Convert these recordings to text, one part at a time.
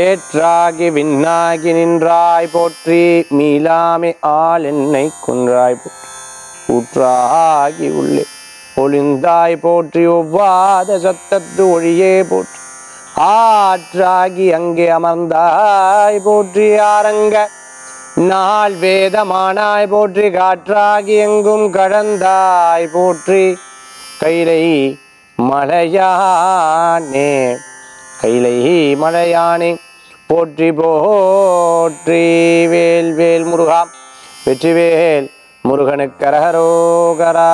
வேற்றாகி விண்ணாகி நின்றாய் போற்றி மீளாமை ஆள் என்னை குன்றாய் போற்றி ஊற்றாகி உள்ளே ஒளிந்தாய் போற்றி ஒவ்வாத சத்தத்து ஒழியே போற்றி ஆற்றாகி அங்கே அமர்ந்தாய் போற்றி ஆரங்க நாள் வேதமானாய் போற்றி காற்றாகி எங்கும் கடந்தாய் போற்றி கைலை மலையானே கைலை மலையானே போற்றி போற்றி வேல் வேல் முருகா வெற்றிவேல் முருகனுக்கு கரகரோகரா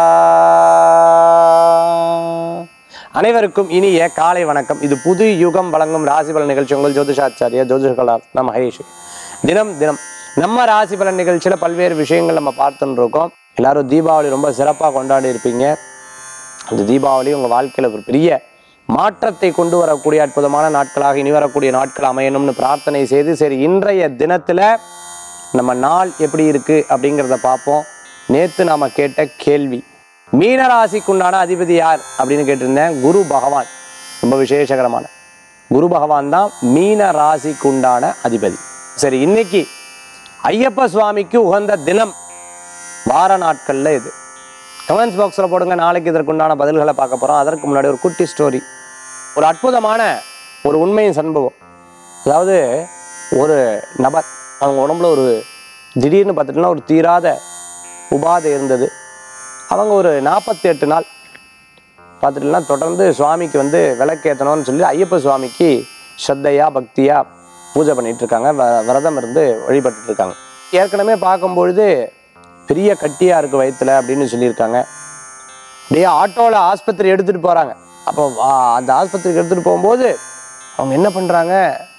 அனைவருக்கும் இனிய காலை வணக்கம் இது புது யுகம் வழங்கும் ராசி பலன் நிகழ்ச்சி உங்கள் ஜோதிஷாச்சாரிய ஜோதிஷகலா நம்ம மகேஷ் தினம் தினம் நம்ம ராசி பலன் நிகழ்ச்சியில் பல்வேறு விஷயங்கள் நம்ம பார்த்துன்னு இருக்கோம் எல்லாரும் தீபாவளி ரொம்ப சிறப்பாக கொண்டாடி இருப்பீங்க அந்த தீபாவளி உங்கள் வாழ்க்கையில் ஒரு பெரிய மாற்றத்தை கொண்டு வரக்கூடிய அற்புதமான நாட்களாக இனி வரக்கூடிய நாட்கள் அமையணும்னு பிரார்த்தனை செய்து சரி இன்றைய தினத்தில் நம்ம நாள் எப்படி இருக்கு அப்படிங்கிறத பார்ப்போம் நேற்று நாம கேட்ட கேள்வி மீனராசிக்குண்டான அதிபதி யார் அப்படின்னு கேட்டிருந்தேன் குரு பகவான் ரொம்ப விசேஷகரமான குரு பகவான் தான் மீன ராசிக்குண்டான அதிபதி சரி இன்னைக்கு ஐயப்ப சுவாமிக்கு உகந்த தினம் வார நாட்கள்ல இது கமெண்ட்ஸ் பாக்ஸில் போடுங்க நாளைக்கு இதற்குண்டான பதில்களை பார்க்க போகிறோம் அதற்கு முன்னாடி ஒரு குட்டி ஸ்டோரி ஒரு அற்புதமான ஒரு உண்மையின் சம்பவம் அதாவது ஒரு நபர் அவங்க உடம்புல ஒரு திடீர்னு பார்த்துட்டுனா ஒரு தீராத உபாதை இருந்தது அவங்க ஒரு நாற்பத்தி எட்டு நாள் பார்த்துட்டுனா தொடர்ந்து சுவாமிக்கு வந்து விளக்கேற்றணும்னு சொல்லி ஐயப்ப சுவாமிக்கு ஸ்ரத்தையா பக்தியா பூஜை பண்ணிட்டு இருக்காங்க வ- விரதம் இருந்து வழிபட்டுட்டு இருக்காங்க ஏற்கனவே பார்க்கும்பொழுது பெரிய கட்டியா இருக்கு வயித்துல அப்படின்னு சொல்லியிருக்காங்க அப்படியே ஆட்டோவில் ஆஸ்பத்திரி எடுத்துட்டு போறாங்க அப்போ வா- அந்த ஆஸ்பத்திரிக்கு எடுத்துட்டு போகும்போது அவங்க என்ன பண்றாங்க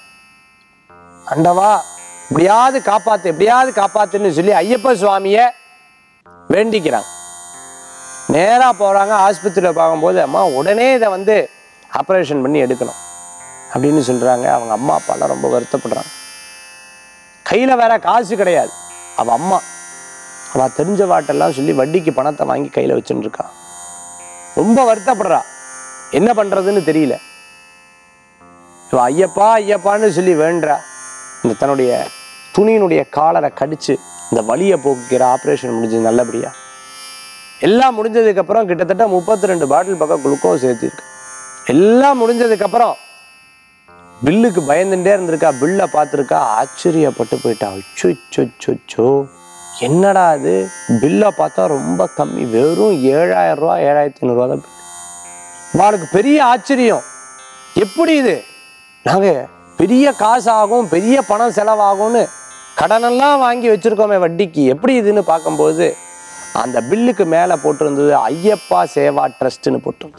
அண்டவா எப்படியாவது காப்பாத்து எப்படியாவது காப்பாத்துன்னு சொல்லி ஐயப்ப சுவாமிய வேண்டிக்கிறாங்க நேரா போறாங்க ஆஸ்பத்திரியில் பார்க்கும்போது அம்மா உடனே இதை வந்து ஆப்ரேஷன் பண்ணி எடுக்கணும் அப்படின்னு சொல்றாங்க அவங்க அம்மா அப்பாலாம் ரொம்ப வருத்தப்படுறாங்க கையில வேற காசு கிடையாது அவ அம்மா அவ தெரிஞ்ச வாட்டெல்லாம் சொல்லி வட்டிக்கு பணத்தை வாங்கி கையில வச்சுட்டு இருக்கா ரொம்ப வருத்தப்படுறா என்ன பண்றதுன்னு தெரியல இவ ஐயப்பா ஐயப்பான்னு சொல்லி வேண்டா இந்த தன்னுடைய துணியினுடைய காலரை கடிச்சு இந்த வலியை போக்குக்கிற ஆப்ரேஷன் முடிஞ்சது நல்லபடியா எல்லாம் முடிஞ்சதுக்கு அப்புறம் கிட்டத்தட்ட முப்பத்தி ரெண்டு பாட்டில் பக்கம் குளுக்கோஸ் ஏற்றிருக்கு எல்லாம் முடிஞ்சதுக்கு அப்புறம் பில்லுக்கு பயந்துட்டே இருந்திருக்கா பில்லை பார்த்துருக்கா ஆச்சரியப்பட்டு போயிட்டா அச்சோ என்னடா இது பில்லை பார்த்தா ரொம்ப கம்மி வெறும் ஏழாயிரம் ரூபா ஏழாயிரத்தி ஐநூறுரூவா தான் bill. அவளுக்கு பெரிய ஆச்சரியம் எப்படி இது நாங்க பெரிய காசு ஆகும் பெரிய பணம் செலவாகும்னு கடனெல்லாம் வாங்கி வச்சிருக்கோமே வட்டிக்கு எப்படி இதுன்னு பார்க்கும்போது அந்த பில்லுக்கு மேலே போட்டிருந்தது ஐயப்பா சேவா ட்ரஸ்ட்னு போட்டிருந்தது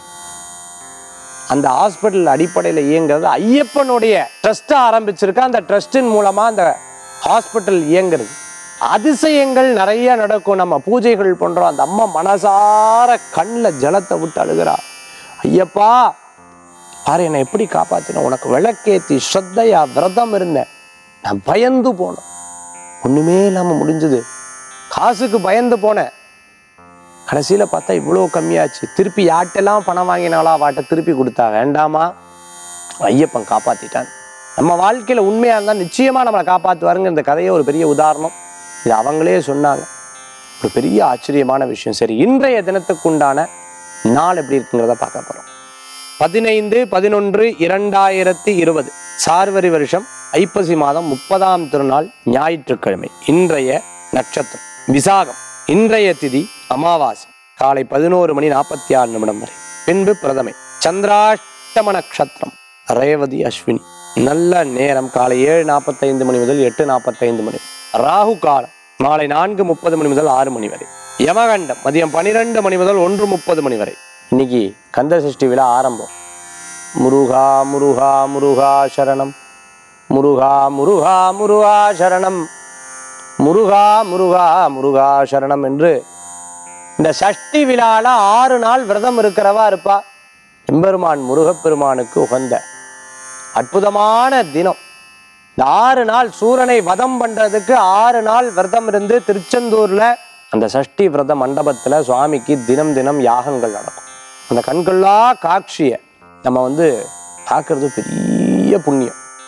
அந்த ஹாஸ்பிட்டல் அடிப்படையில் இயங்குறது ஐயப்பனுடைய ட்ரஸ்ட்டை ஆரம்பிச்சிருக்க அந்த ட்ரஸ்டின் மூலமா அந்த ஹாஸ்பிட்டல் இயங்குறது அதிசயங்கள் நிறைய நடக்கும் நம்ம பூஜைகள் பண்றோம் அந்த அம்மா மனசார கண்ணில் ஜலத்தை விட்டு அழுகிறா ஐயப்பா பாரு என்னை எப்படி காப்பாத்தின உனக்கு விளக்கேத்தி ஸ்ரத்தையா விரதம் இருந்தேன் நான் பயந்து போனேன் ஒண்ணுமே இல்லாம முடிஞ்சது காசுக்கு பயந்து போனேன் கடைசியில பார்த்தா இவ்வளோ கம்மியாச்சு திருப்பி யார்ட்டெல்லாம் பணம் வாங்கினாலோ வாட்ட திருப்பி கொடுத்தா வேண்டாமா ஐயப்பன் காப்பாத்திட்டான் நம்ம வாழ்க்கையில உண்மையா இருந்தா நிச்சயமா நம்மளை காப்பாத்துவாருங்க இந்த கதையை ஒரு பெரிய உதாரணம் இது அவங்களே சொன்னாங்க ஒரு பெரிய ஆச்சரியமான விஷயம் சரி இன்றைய தினத்துக்குண்டான நாள் எப்படி இருக்குங்கிறத பார்க்க போறோம் பதினைந்து பதினொன்று இரண்டாயிரத்தி இருபது சார்வரி வருஷம் ஐப்பசி மாதம் முப்பதாம் திருநாள் ஞாயிற்றுக்கிழமை இன்றைய நட்சத்திரம் விசாகம் இன்றைய திதி அமாவாசை காலை பதினோரு மணி நாற்பத்தி ஆறு நிமிடம் வரை பின்பு பிரதமை சந்திராஷ்டம நட்சத்திரம் ரேவதி அஸ்வினி நல்ல நேரம் காலை ஏழு நாற்பத்தைந்து மணி முதல் எட்டு நாற்பத்தைந்து மணி ராகு காலம் மாலை நான்கு முப்பது மணி முதல் ஆறு மணி வரை யமகண்டம் மதியம் பனிரெண்டு மணி முதல் ஒன்று முப்பது மணி வரை இன்னைக்கு கந்த சஷ்டி விழா ஆரம்பம் முருகா முருகா முருகா சரணம் முருகா முருகா முருகா சரணம் முருகா முருகா முருகா சரணம் என்று இந்த சஷ்டி விழால ஆறு நாள் விரதம் இருக்கிறவா இருப்பா எம்பெருமான் முருகப்பெருமானுக்கு உகந்த அற்புதமான தினம் இந்த ஆறு நாள் சூரனை வதம் பண்றதுக்கு ஆறு நாள் விரதம் இருந்து திருச்செந்தூர்ல அந்த சஷ்டி விரத மண்டபத்துல சுவாமிக்கு தினம் தினம் யாகங்கள் நடக்கும் அந்த கண்கொள்ளா காட்சியை நம்ம வந்து பார்க்கறது பெரிய புண்ணியம்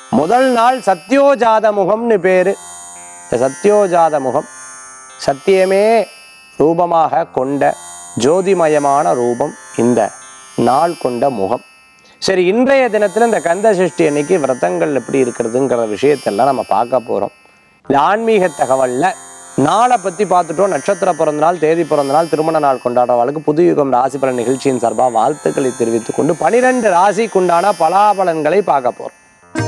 முதல் நாள் சத்யோஜாத முகம்னு பேரு இந்த சத்யோஜாத முகம் சத்தியமே ரூபமாக கொண்ட ஜோதிமயமான ரூபம் இந்த நாள் கொண்ட முகம் சரி இன்றைய தினத்தில் இந்த கந்த சஷ்டி அன்னைக்கு விரதங்கள் எப்படி இருக்கிறதுங்கிற விஷயத்தெல்லாம் நம்ம பார்க்க போகிறோம் இந்த ஆன்மீக தகவலில் நாளை பற்றி பார்த்துட்டோம் நட்சத்திர பிறந்த நாள் தேதி பிறந்த நாள் திருமண நாள் கொண்டாடுறவர்களுக்கு புதுயுகம் ராசி பலன் நிகழ்ச்சியின் சார்பாக வாழ்த்துக்களை தெரிவித்துக் கொண்டு பனிரெண்டு ராசிக்குண்டான பலாபலன்களை பார்க்க போகிறோம்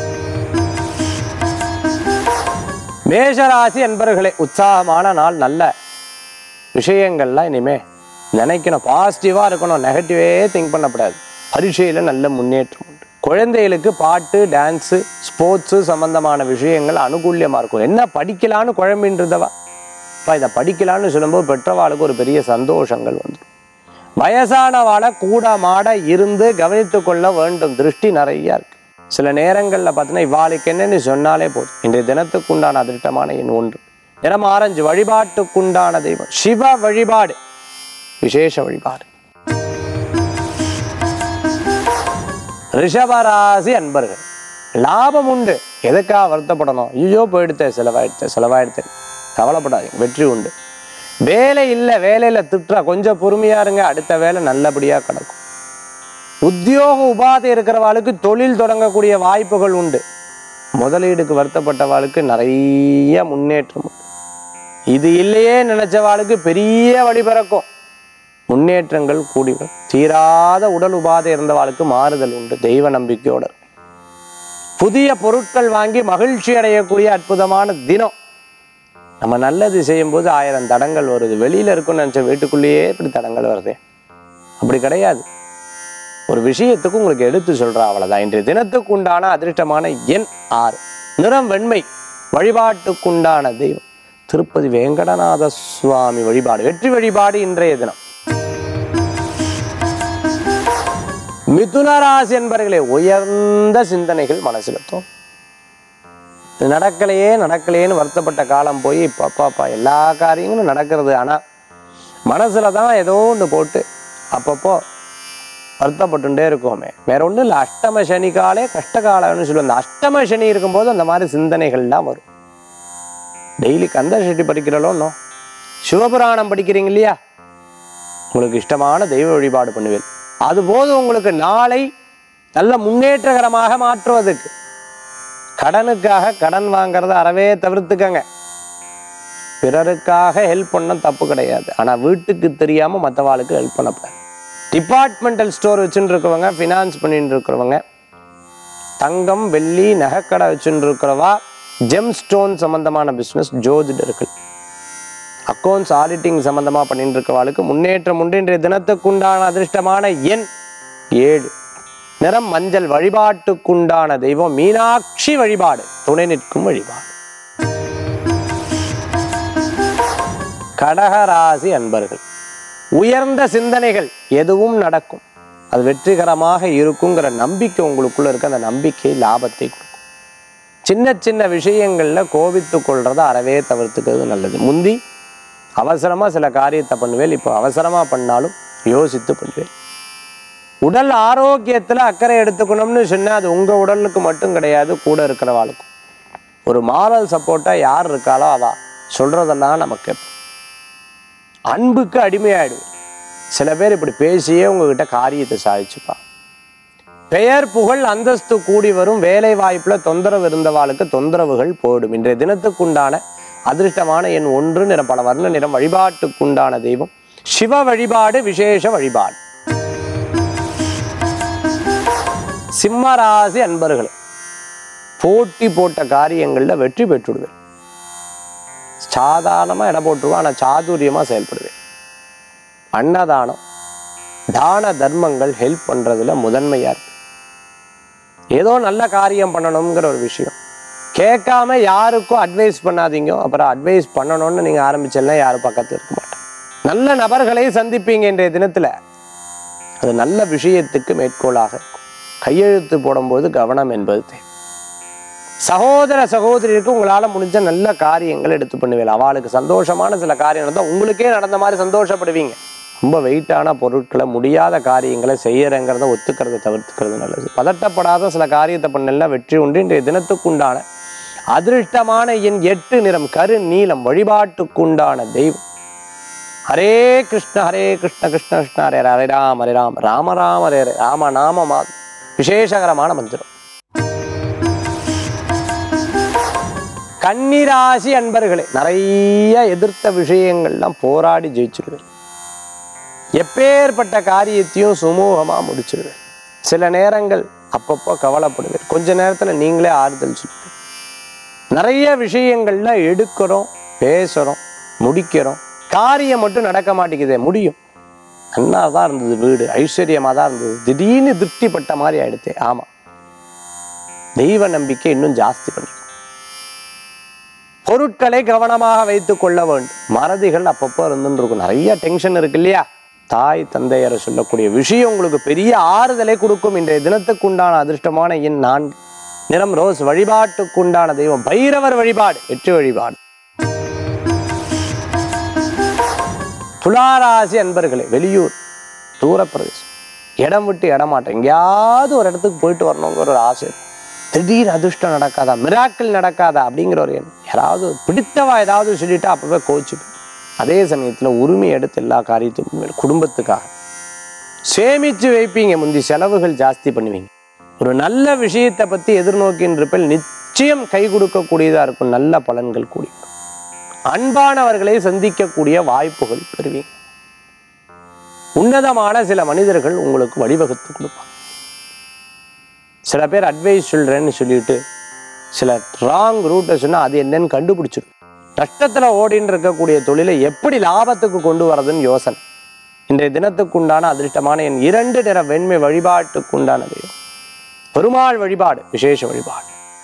மேஷராசி அன்பர்களே உற்சாகமான நாள் நல்ல விஷயங்கள்லாம் இனிமே நினைக்கணும் பாசிட்டிவாக இருக்கணும் நெகட்டிவே திங்க் பண்ணக்கூடாது பரீட்சையில் நல்ல முன்னேற்றம் உண்டு குழந்தைகளுக்கு பாட்டு டான்ஸு ஸ்போர்ட்ஸு சம்பந்தமான விஷயங்கள் அனுகூல்யமாக இருக்கும் என்ன படிக்கலான்னு குழம்பின்றதவா அப்பா இதை படிக்கலான்னு சொல்லும்போது பெற்றவாளுக்கு ஒரு பெரிய சந்தோஷங்கள் வந்துடும் வயசானவாளை கூட மாட இருந்து கவனித்து கொள்ள வேண்டும் திருஷ்டி நிறைய இருக்கு சில நேரங்களில் பார்த்தீங்கன்னா இவாளுக்கு என்னன்னு சொன்னாலே போதும் இன்றைய தினத்துக்குண்டான அதிர்ஷ்டமான எண் ஒன்று நிறம் ஆரஞ்சு வழிபாட்டுக்குண்டான தெய்வம் சிவ வழிபாடு விசேஷ வழிபாடு ரிஷபராசி அன்பர்கள் லாபம் உண்டு எதுக்காக வருத்தப்படணும் ஐயோ போயிடுத்தே செலவாயிடுத்தே செலவாயிடுத்தே கவலைப்படாதீங்க வெற்றி உண்டு வேலை இல்லை வேலையில் திட்டுறா கொஞ்சம் பொறுமையா இருங்க அடுத்த வேலை நல்லபடியாக கிடக்கும் உத்தியோக உபாதை இருக்கிறவாளுக்கு தொழில் தொடங்கக்கூடிய வாய்ப்புகள் உண்டு முதலீடுக்கு வருத்தப்பட்டவாளுக்கு நிறைய முன்னேற்றம் உண்டு இது இல்லையே நினைச்சவாளுக்கு பெரிய வழி பிறக்கும் முன்னேற்றங்கள் கூடி வரும் தீராத உடல் உபாதை இருந்தவாளுக்கு மாறுதல் உண்டு தெய்வ நம்பிக்கையோட இருக்கு. புதிய பொருட்கள் வாங்கி மகிழ்ச்சி அடையக்கூடிய அற்புதமான தினம் நம்ம நல்லது செய்யும்போது ஆயிரம் தடங்கள் வருது வெளியில இருக்கும்னு நினைச்ச வீட்டுக்குள்ளேயே இப்படி தடங்கள் வருதே அப்படி கிடையாது ஒரு விஷயத்துக்கு உங்களுக்கு எடுத்து சொல்றா அவ்வளவுதான் இன்றைய தினத்துக்கு உண்டான அதிர்ஷ்டமான எண் ஆறு நிறம் வெண்மை வழிபாட்டுக்குண்டான தெய்வம் திருப்பதி வேங்கடநாத சுவாமி வழிபாடு வெற்றி வழிபாடு இன்றைய தினம் மிதுன ராசி என்பர்களே உயர்ந்த சிந்தனைகள் மனசுல தோணும் இது நடக்கலையே நடக்கலையேன்னு வருத்தப்பட்ட காலம் போய் இப்போ அப்பாப்பா எல்லா காரியங்களும் நடக்கிறது ஆனால் மனசுல தான் ஏதோ ஒன்று போட்டு அப்பப்போ வருத்தப்பட்டுட்டே இருக்கோமே வேற ஒன்றும் இல்லை அஷ்டம சனிக்காலே கஷ்டகாலம்னு சொல்லுவோம் அந்த அஷ்டம சனி இருக்கும்போது அந்த மாதிரி சிந்தனைகள்லாம் வரும் டெய்லி கந்த சஷ்டி படிக்கிறளோ இன்னும் சிவபுராணம் படிக்கிறீங்க இல்லையா உங்களுக்கு இஷ்டமான தெய்வ வழிபாடு பண்ணுவேன் அதுபோது உங்களுக்கு நாளை நல்ல முன்னேற்றகரமாக மாற்றுவதற்கு கடனுக்காக கடன் வாங்குறத அறவே தவிர்த்துக்கங்க பிறருக்காக ஹெல்ப் பண்ண தப்பு கிடையாது ஆனா வீட்டுக்கு தெரியாம மற்றவாளுக்கு ஹெல்ப் பண்ணக்கூடாது டிபார்ட்மெண்டல் ஸ்டோர் வச்சுட்டு இருக்கிறவங்க ஃபினான்ஸ் பண்ணிட்டு இருக்கிறவங்க தங்கம் வெள்ளி நகைக்கடை வச்சுட்டு இருக்கிறவா ஜெம் ஸ்டோன் சம்பந்தமான பிஸ்னஸ் ஜோதிடர்கள் அக்கௌண்ட்ஸ் ஆடிட்டிங் சம்பந்தமா பண்ணிட்டு இருக்கவாளுக்கு முன்னேற்றம் உண்டு இன்றைய தினத்துக்குண்டான அதிர்ஷ்டமான எண் ஏழு நிறம் மஞ்சள் வழிபாட்டுக்குண்டான தெய்வம் மீனாட்சி வழிபாடு துணை நிற்கும் வழிபாடு கடகராசி அன்பர்கள் உயர்ந்த சிந்தனைகள் எதுவும் நடக்கும் அது வெற்றிகரமாக இருக்குங்கிற நம்பிக்கை உங்களுக்குள்ள இருக்க அந்த நம்பிக்கை லாபத்தை கொடுக்கும் சின்ன சின்ன விஷயங்கள்ல கோபித்து கொள்றதை அறவே தவிர்த்துக்கிறது நல்லது முந்தி அவசரமா சில காரியத்தை பண்ணுவேன் இப்போ அவசரமா பண்ணாலும் யோசித்து பண்ணுவேன் உடல் ஆரோக்கியத்துல அக்கறை எடுத்துக்கணும்னு சொன்னா அது உங்க உடலுக்கு மட்டும் கிடையாது கூட இருக்கிறவாளுக்கும் ஒரு மாரல் சப்போர்ட்டா யார் இருக்காளோ அவ சொல்றதெல்லாம் நமக்கு அன்புக்கு அடிமையாயிடுவேன் சில பேர் இப்படி பேசியே உங்ககிட்ட காரியத்தை சாதிச்சுப்பா பெயர் புகழ் அந்தஸ்து கூடி வரும் வேலை வாய்ப்புல தொந்தரவு இருந்தவாளுக்கு தொந்தரவுகள் போடும் இன்றைய தினத்துக்குண்டான அதிர்ஷ்டமான எண் ஒன்று நிறம் பல வர்ண நிறம் வழிபாட்டுக்குண்டான தெய்வம் சிவ வழிபாடு விசேஷ வழிபாடு சிம்மராசி அன்பர்களே போட்டி போட்ட காரியங்கள்ல வெற்றி பெற்றுடுவேன் சாதாரணமா இடம் போட்டுருவேன் ஆனா சாதுரியமா செயல்படுவேன் அன்னதானம் தான தர்மங்கள் ஹெல்ப் பண்றதுல முதன்மையா இருக்கு ஏதோ நல்ல காரியம் பண்ணணுங்கிற ஒரு விஷயம் கேட்காம யாருக்கும் அட்வைஸ் பண்ணாதீங்க அப்புறம் அட்வைஸ் பண்ணணும்னு நீங்க ஆரம்பிச்சேன்னா யாரும் பக்கத்துல இருக்க மாட்டாங்க நல்ல நபர்களை சந்திப்பீங்க இன்றைய தினத்துல அது நல்ல விஷயத்துக்கு மேற்கோளாக இருக்கும் கையெழுத்து போடும்போது கவனம் என்பது தேவை சகோதர சகோதரிக்கு உங்களால முடிஞ்ச நல்ல காரியங்கள் எடுத்து பண்ணுவீங்க அவளுக்கு சந்தோஷமான சில காரியம் நடந்தா உங்களுக்கே நடந்த மாதிரி சந்தோஷப்படுவீங்க ரொம்ப வெயிட்டான பொருட்களை முடியாத காரியங்களை செய்யறங்கிறத ஒத்துக்கிறத தவிர்த்துக்கிறது நல்லது பதட்டப்படாத சில காரியத்தை பண்ணலாம் வெற்றி உண்டு இன்றைய தினத்துக்குண்டான அதிருஷ்டமான என் எட்டு நிறம் கரு நீலம் வழிபாட்டுக்குண்டான தெய்வம் ஹரே கிருஷ்ண ஹரே கிருஷ்ண கிருஷ்ண கிருஷ்ண ஹரே ஹரே ராம் ஹரே ராம் ராம ராம ஹரே ஹரே ராம நாம மா விசேஷகரமான மந்திரம் கன்னிராசி அன்பர்களே நிறைய எதிர்த்த விஷயங்கள்லாம் போராடி ஜெயிச்சிருவேன் எப்பேற்பட்ட காரியத்தையும் சுமூகமா முடிச்சிருவேன் சில நேரங்கள் அப்பப்போ கவலைப்படுவேன் கொஞ்ச நேரத்துல நீங்களே ஆறுதல் சொல்லுவேன் நிறைய விஷயங்கள்ல எடுக்கிறோம் பேசுறோம் முடிக்கிறோம் காரியம் மட்டும் நடக்க மாட்டேங்குதே முடியும் நல்லா தான் இருந்தது வீடு ஐஸ்வர்யமா தான் இருந்தது திடீர்னு திருப்திப்பட்ட மாதிரி ஆயிடுத்தே ஆமா தெய்வ நம்பிக்கை இன்னும் ஜாஸ்தி பண்ணி பொருட்களை கவனமாக வைத்துக் கொள்ள வேண்டும் மறதிகள் அப்பப்போ இருந்துன்னு இருக்கும் நிறைய டென்ஷன் இருக்கு இல்லையா தாய் தந்தையரை சொல்லக்கூடிய விஷயம் உங்களுக்கு பெரிய ஆறுதலை கொடுக்கும் இன்றைய தினத்துக்கு உண்டான அதிர்ஷ்டமான எண் நான்கு நிறம் ரோஸ் வழிபாட்டுக்குண்டான தெய்வம் பைரவர் வழிபாடு வெற்றி வழிபாடு துளாராசி அன்பர்களே வெளியூர் தூர பிரதேசம் இடம் விட்டு இடமாட்டம் எங்கேயாவது ஒரு இடத்துக்கு போயிட்டு வரணுங்கிற ஒரு ஆசை இருக்கும். திடீர் அதிர்ஷ்டம் நடக்காதா மிராக்கிள் நடக்காதா அப்படிங்கிற ஒரு எண்ணம் யாராவது பிடித்தவா ஏதாவது சொல்லிட்டா அப்பவே கோச்சுப்பேன் அதே சமயத்துல உரிமை எடுத்து எல்லா காரியத்துக்கும் மேல் குடும்பத்துக்காக சேமிச்சு வைப்பீங்க முந்தி செலவுகள் ஜாஸ்தி பண்ணுவீங்க ஒரு நல்ல விஷயத்தை பத்தி எதிர்நோக்கின்றப்ப நிச்சயம் கை கொடுக்கக்கூடியதா இருக்கும் நல்ல பலன்கள் கூடி வரும். அன்பானவர்களை சந்திக்கக்கூடிய வாய்ப்புகள் பெறுவீங்க உன்னதமான சில மனிதர்கள் உங்களுக்கு வழிவகுத்து கொடுப்பாங்க சில பேர் அட்வைஸ் சொல்றேன்னு சொல்லிட்டு சில ராங் ரூட்டை சொன்னா அது என்னன்னு கண்டுபிடிச்சிடும் நஷ்டத்துல ஓடின்னு இருக்கக்கூடிய தொழிலை எப்படி லாபத்துக்கு கொண்டு வரதுன்னு யோசனை இன்றைய தினத்துக்குண்டான அதிர்ஷ்டமான என் இரண்டு நிற வெண்மை வழிபாட்டுக்குண்டான தெய்வம் பெருமாள் வழிபாடு விசேஷ வழிபாடு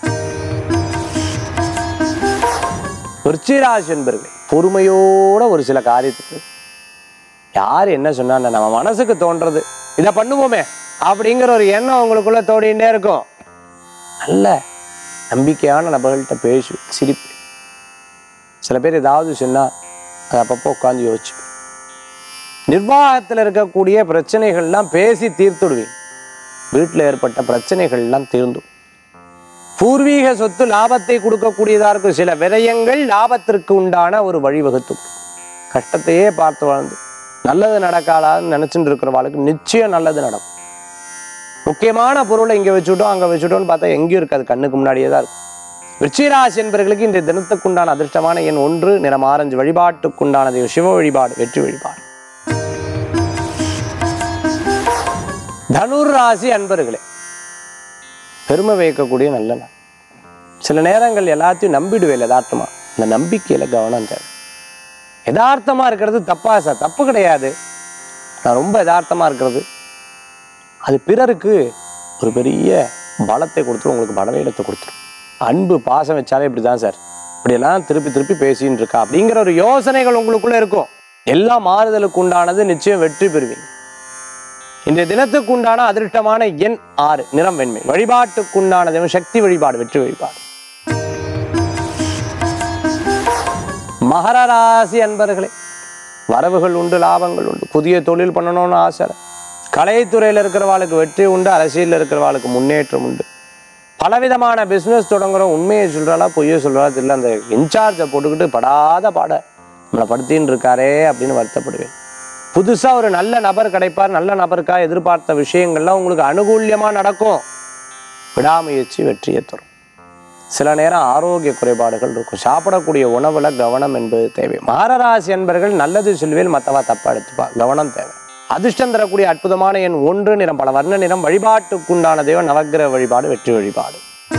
விருச்சிராசி என்பர்களே பொறுமையோட ஒரு சில காரியத்துக்கு யார் என்ன சொன்னா நம்ம மனசுக்கு தோன்றது இதை பண்ணுவோமே அப்படிங்கிற ஒரு எண்ணம் உங்களுக்குள்ள தோடிண்டே இருக்கும் நல்ல நம்பிக்கையான நபர்கள்ட்ட பேசு சிரிப்பு சில பேர் ஏதாவது சொன்னா அதை அப்பப்போ உட்காந்து யோசிச்சு நிர்வாகத்தில் இருக்கக்கூடிய பிரச்சனைகள்லாம் பேசி தீர்த்துடுவீங்க வீட்டில் ஏற்பட்ட பிரச்சனைகள்லாம் தீர்ந்துடும் பூர்வீக சொத்து லாபத்தை கொடுக்கக்கூடியதா இருக்கும் சில விரயங்கள் லாபத்திற்கு உண்டான ஒரு வழிவகுத்து கஷ்டத்தையே பார்த்து வாழ்ந்து நல்லது நடக்காதான்னு நினைச்சுட்டு இருக்கிறவாளுக்கு நிச்சயம் நல்லது நடக்கும் முக்கியமான பொருளை இங்க வச்சுட்டோம் அங்க வச்சுட்டோம்னு பார்த்தா எங்கேயும் இருக்காது கண்ணுக்கு முன்னாடியே தான் இருக்கும் விருச்சிராசி என்பவர்களுக்கு இந்த தினத்துக்குண்டான அதிர்ஷ்டமான எண் ஒன்று நிறம் ஆரஞ்சு வழிபாட்டுக்குண்டான தெய்வம் சிவ வழிபாடு வெற்றி வழிபாடு தனுர் ராசி அன்பர்களே பெருமை வைக்கக்கூடிய நல்ல நாள் சில நேரங்கள் எல்லாத்தையும் நம்பிடுவேன் யதார்த்தமா இந்த நம்பிக்கையில கவனம் தேவை யதார்த்தமா இருக்கிறது தப்பா சார் தப்பு கிடையாது நான் ரொம்ப யதார்த்தமா இருக்கிறது அது பிறருக்கு ஒரு பெரிய பலத்தை கொடுத்துரும் உங்களுக்கு பலவீனத்தை கொடுத்துரும் அன்பு பாசம் வச்சாலே இப்படிதான் சார் இப்படியெல்லாம் திருப்பி திருப்பி பேசின்னு இருக்கா அப்படிங்கிற ஒரு யோசனைகள் உங்களுக்குள்ள இருக்கும் எல்லா மாறுதலுக்கு உண்டானது நிச்சயம் வெற்றி பெறுவீங்க இன்றைய தினத்துக்கு உண்டான அதிர்ஷ்டமான எண் ஆறு நிறம் வெண்மை வழிபாட்டுக்குண்டான தெய்வம் சக்தி வழிபாடு வெற்றி வழிபாடு மகர ராசி அன்பர்களே வரவுகள் உண்டு லாபங்கள் உண்டு புதிய தொழில் பண்ணணும்னு ஆசை கலைத்துறையில் இருக்கிறவாளுக்கு வெற்றி உண்டு அரசியலில் இருக்கிறவாளுக்கு முன்னேற்றம் உண்டு பலவிதமான பிஸ்னஸ் தொடங்குறோம் உண்மையை சொல்கிறாளா பொய்யை சொல்கிறா தெரியல அந்த இன்சார்ஜை போட்டுக்கிட்டு படாத பாட நம்மளை படுத்தின்னு இருக்காரே அப்படின்னு வருத்தப்படுவேன் புதுசாக ஒரு நல்ல நபர் கிடைப்பார் நல்ல நபருக்காக எதிர்பார்த்த விஷயங்கள்லாம் உங்களுக்கு அனுகூல்யமாக நடக்கும் விடாமுயற்சி வெற்றியை தரும் சில நேரம் ஆரோக்கிய குறைபாடுகள் இருக்கும் சாப்பிடக்கூடிய உணவுல கவனம் என்பது தேவை மகரராசி என்பர்கள் நல்லது சொல்வேல் மற்றவா தப்பா எடுத்துப்பா கவனம் தேவை அதிர்ஷ்டம் தரக்கூடிய அற்புதமான எண் ஒன்று நிறம் பல வர்ண நிறம் வழிபாட்டுக்குண்டான தெய்வம் நவக்கிரக வழிபாடு வெற்றி வழிபாடு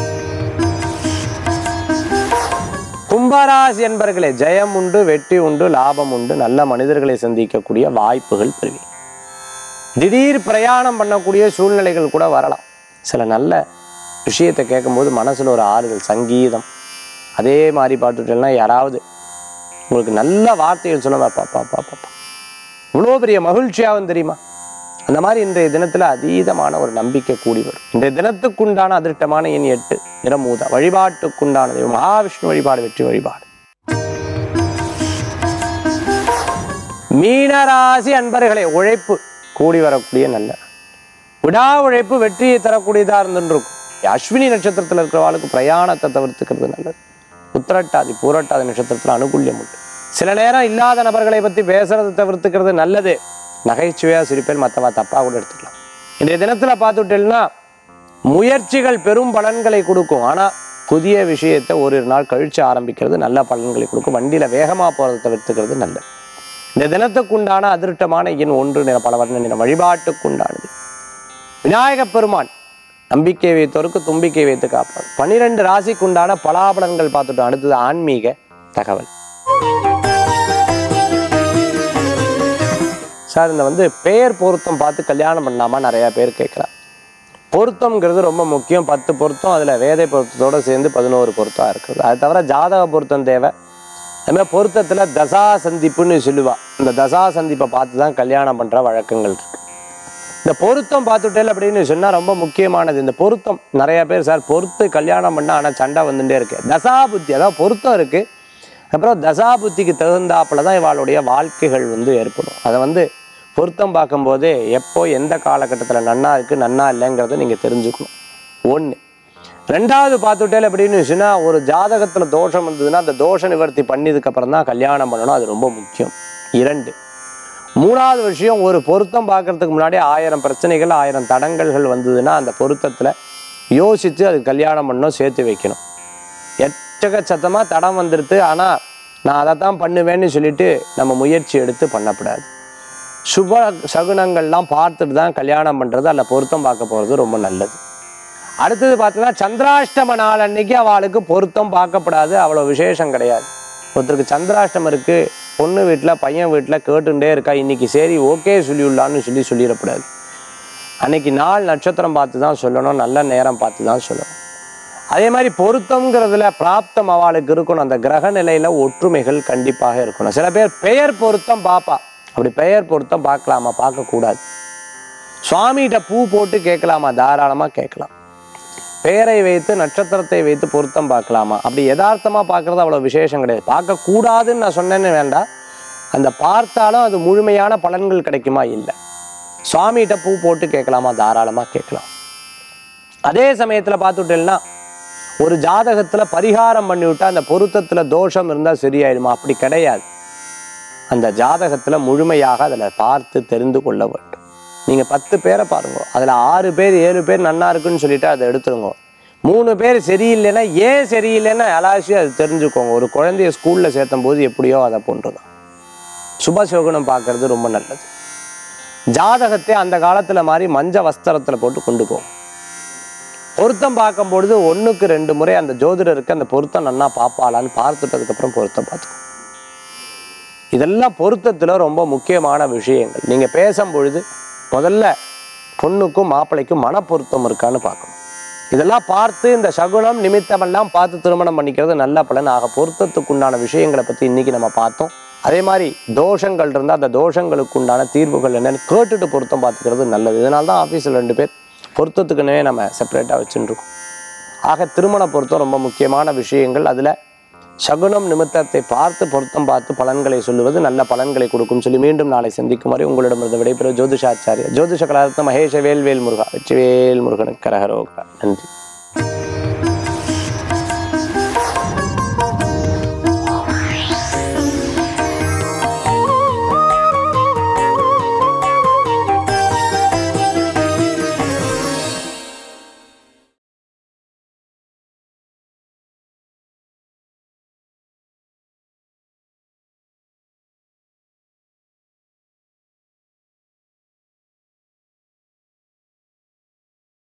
கும்பராசி என்பர்களே ஜெயம் உண்டு வெற்றி உண்டு லாபம் உண்டு நல்ல மனிதர்களை சந்திக்கக்கூடிய வாய்ப்புகள் பெறுவி திடீர் பிரயாணம் பண்ணக்கூடிய சூழ்நிலைகள் கூட வரலாம் சில நல்ல விஷயத்தை கேட்கும்போது மனசுல ஒரு ஆறுதல் சங்கீதம் அதே மாதிரி பாட்டுட்டேன்னா யாராவது உங்களுக்கு நல்ல வார்த்தைகள் சொல்ல பாப்பா பாப்பா பாப்பா இவ்வளோ பெரிய மகிழ்ச்சியாகும் தெரியுமா அந்த மாதிரி இன்றைய தினத்துல அதீதமான ஒரு நம்பிக்கை கூடி வரும் இன்றைய தினத்துக்குண்டான அதிர்ஷ்டமான எண் எட்டு நிறமூதா வழிபாட்டுக்குண்டான தெய்வம் மகாவிஷ்ணு வழிபாடு வெற்றி வழிபாடு மீனராசி அன்பர்களே உழைப்பு கூடி வரக்கூடிய நல்ல விடா உழைப்பு வெற்றியை தரக்கூடியதா இருந்துருக்கும் அஸ்வினி நட்சத்திரத்தில் இருக்கிறவாளுக்கு பிரயாணத்தை தவிர்த்துக்கிறது நல்லது உத்திரட்டாதி பூரட்டாதி நட்சத்திரத்தில் அனுகூல்யம் உண்டு சில நேரம் இல்லாத நபர்களை பற்றி பேசுறதை தவிர்த்துக்கிறது நல்லது நகைச்சுவையா சிரிப்பேல் மற்றவா தப்பா கூட எடுத்துக்கலாம் இன்றைய தினத்துல பார்த்துட்டேன்னா முயற்சிகள் பெரும் பலன்களை கொடுக்கும் ஆனா புதிய விஷயத்தை ஒரு நாள் கழிச்சு ஆரம்பிக்கிறது நல்ல பலன்களை கொடுக்கும் வண்டியில வேகமா போறதை தவிர்த்துக்கிறது நல்லது இந்த தினத்துக்குண்டான அதிருஷ்டமான எண் ஒன்று நிற பல வர்ண நிற வழிபாட்டுக்குண்டானது விநாயகப் பெருமான் நம்பிக்கை வைத்தோருக்கு தும்பிக்கை வைத்து காப்பார் பன்னிரெண்டு ராசிக்குண்டான பலாபலன்கள் பார்த்துட்டோம் அடுத்தது ஆன்மீக தகவல் சார் இந்த வந்து பெயர் பொருத்தம் பார்த்து கல்யாணம் பண்ணாமா நிறைய பேர் கேட்குறா பொருத்தம்ங்கிறது ரொம்ப முக்கியம் பத்து பொருத்தம் அதில் வேதை பொருத்தத்தோடு சேர்ந்து பதினோரு பொருத்தம் இருக்குது அது தவிர ஜாதக பொருத்தம் தேவை அதுமாதிரி பொருத்தத்தில் தசா சந்திப்புன்னு சொல்லுவா இந்த தசா சந்திப்பை பார்த்து தான் கல்யாணம் பண்ணுற வழக்கங்கள் இருக்கு இந்த பொருத்தம் பார்த்துட்டேல் அப்படின்னு சொன்னால் ரொம்ப முக்கியமானது இந்த பொருத்தம் நிறைய பேர் சார் பொறுத்து கல்யாணம் பண்ணால் ஆனால் சண்டை வந்துட்டே இருக்கு தசா புத்தி அதாவது பொருத்தம் இருக்குது அப்புறம் தசா புத்திக்கு தகுந்தாப்புல தான் இவாளுடைய வாழ்க்கைகள் வந்து ஏற்படும் அதை வந்து பொருத்தம் பார்க்கும்போதே எப்போ எந்த காலகட்டத்தில் நன்னா இருக்குது நன்னா இல்லைங்கிறத நீங்கள் தெரிஞ்சுக்கணும் ஒன்று ரெண்டாவது பார்த்துட்டேல் அப்படின்னு சொன்னால் ஒரு ஜாதகத்தில் தோஷம் இருந்ததுன்னா அந்த தோஷ நிவர்த்தி பண்ணதுக்கப்புறம் தான் கல்யாணம் பண்ணணும் அது ரொம்ப முக்கியம் இரண்டு மூணாவது விஷயம் ஒரு பொருத்தம் பார்க்கறதுக்கு முன்னாடி ஆயிரம் பிரச்சனைகள் ஆயிரம் தடங்கல்கள் வந்ததுன்னா அந்த பொருத்தத்தில் யோசித்து அது கல்யாணம் பண்ணணும் சேர்த்து வைக்கணும் எச்சக சத்தமாக தடம் வந்துடுது ஆனால் நான் அதை தான் பண்ணுவேன்னு சொல்லிட்டு நம்ம முயற்சி எடுத்து பண்ணக்கூடாது சுப சகுனங்கள்லாம் பார்த்துட்டு தான் கல்யாணம் பண்ணுறது அல்ல பொருத்தம் பார்க்க போகிறது ரொம்ப நல்லது அடுத்தது பார்த்தீங்கன்னா சந்திராஷ்டம நாள் அன்னைக்கு அவளுக்கு பொருத்தம் பார்க்கப்படாது அவ்வளோ விசேஷம் கிடையாது ஒருத்தருக்கு சந்திராஷ்டமம் இருக்கு பொண்ணு வீட்டில் பையன் வீட்டில் கேட்டுட்டே இருக்கா இன்னைக்கு சரி ஓகே சொல்லிவிடலான்னு சொல்லி சொல்லிடக்கூடாது அன்னைக்கு நாள் நட்சத்திரம் பார்த்து தான் சொல்லணும் நல்ல நேரம் பார்த்து தான் சொல்லணும் அதே மாதிரி பொருத்தம்ங்கிறதுல பிராப்தம் அவளுக்கு இருக்கணும் அந்த கிரக நிலையில ஒற்றுமைகள் கண்டிப்பாக இருக்கணும் சில பேர் பெயர் பொருத்தம் பார்ப்பா அப்படி பெயர் பொருத்தம் பார்க்கலாமா பார்க்கக்கூடாது சுவாமிகிட்ட பூ போட்டு கேட்கலாமா தாராளமாக கேட்கலாம் பெயரை வைத்து நட்சத்திரத்தை வைத்து பொருத்தம் பார்க்கலாமா அப்படி யதார்த்தமா பார்க்கறது அவ்வளோ விசேஷம் கிடையாது பார்க்கக்கூடாதுன்னு நான் சொன்னேன்னு வேண்டாம் அந்த பார்த்தாலும் அது முழுமையான பலன்கள் கிடைக்குமா இல்லை சுவாமிகிட்ட பூ போட்டு கேட்கலாமா தாராளமாக கேட்கலாம் அதே சமயத்தில் பார்த்துட்டேன்னா ஒரு ஜாதகத்தில் பரிகாரம் பண்ணிவிட்டா அந்த பொருத்தத்தில் தோஷம் இருந்தால் சரியாயிடுமா அப்படி கிடையாது அந்த ஜாதகத்தில் முழுமையாக அதில் பார்த்து தெரிந்து கொள்ள வேண்டும் நீங்கள் பத்து பேரை பாருங்க அதில் ஆறு பேர் ஏழு பேர் நன்னா இருக்குன்னு சொல்லிட்டு அதை எடுத்துருங்க மூணு பேர் சரியில்லைன்னா ஏன் சரியில்லைன்னா அலாசியம் அது தெரிஞ்சுக்கோங்க ஒரு குழந்தைய ஸ்கூலில் சேர்த்தும் போது எப்படியோ அதை போன்றுதான் சுபசோகனம் பார்க்கறது ரொம்ப நல்லது ஜாதகத்தை அந்த காலத்தில் மாதிரி மஞ்ச வஸ்திரத்தில் போட்டு கொண்டு போகும் பொருத்தம் பார்க்கும் பொழுது ஒன்றுக்கு ரெண்டு முறை அந்த ஜோதிடருக்கு அந்த பொருத்தம் நன்னா பார்ப்பாளான்னு பார்த்துட்டதுக்கப்புறம் பொருத்தம் பார்த்துக்கோ இதெல்லாம் பொருத்தத்தில் ரொம்ப முக்கியமான விஷயங்கள் நீங்கள் பேசும் பொழுது முதல்ல பொண்ணுக்கும் மாப்பிள்ளைக்கும் மனப்பொருத்தம் இருக்கான்னு பார்க்கணும் இதெல்லாம் பார்த்து இந்த சகுனம் நிமித்தமெல்லாம் பார்த்து திருமணம் பண்ணிக்கிறது நல்ல பலன் ஆக பொருத்தத்துக்குண்டான விஷயங்களை பற்றி இன்னைக்கு நம்ம பார்த்தோம் அதே மாதிரி தோஷங்கள் இருந்தால் அந்த தோஷங்களுக்கு உண்டான தீர்வுகள் என்னன்னு கேட்டுட்டு பொருத்தம் பார்த்துக்கிறது நல்லது இதனால தான் ஆஃபீஸில் ரெண்டு பேர் பொருத்தத்துக்குன்னே நம்ம செப்பரேட்டாக வச்சுருக்கோம் ஆக திருமண பொருத்தம் ரொம்ப முக்கியமான விஷயங்கள் அதில் சகுனம் நிமித்தத்தை பார்த்து பொருத்தம் பார்த்து பலன்களை சொல்லுவது நல்ல பலன்களை கொடுக்கும் சொல்லி மீண்டும் நாளை சந்திக்கும் வரை உங்களிடமிருந்து விடைபெறும் ஜோதிஷாச்சாரியா ஜோதிஷ கலாரத்ன மகேஷ வேல்வேல் முருகா வெற்றிவேல் முருகனுக்கு கரகரோகா நன்றி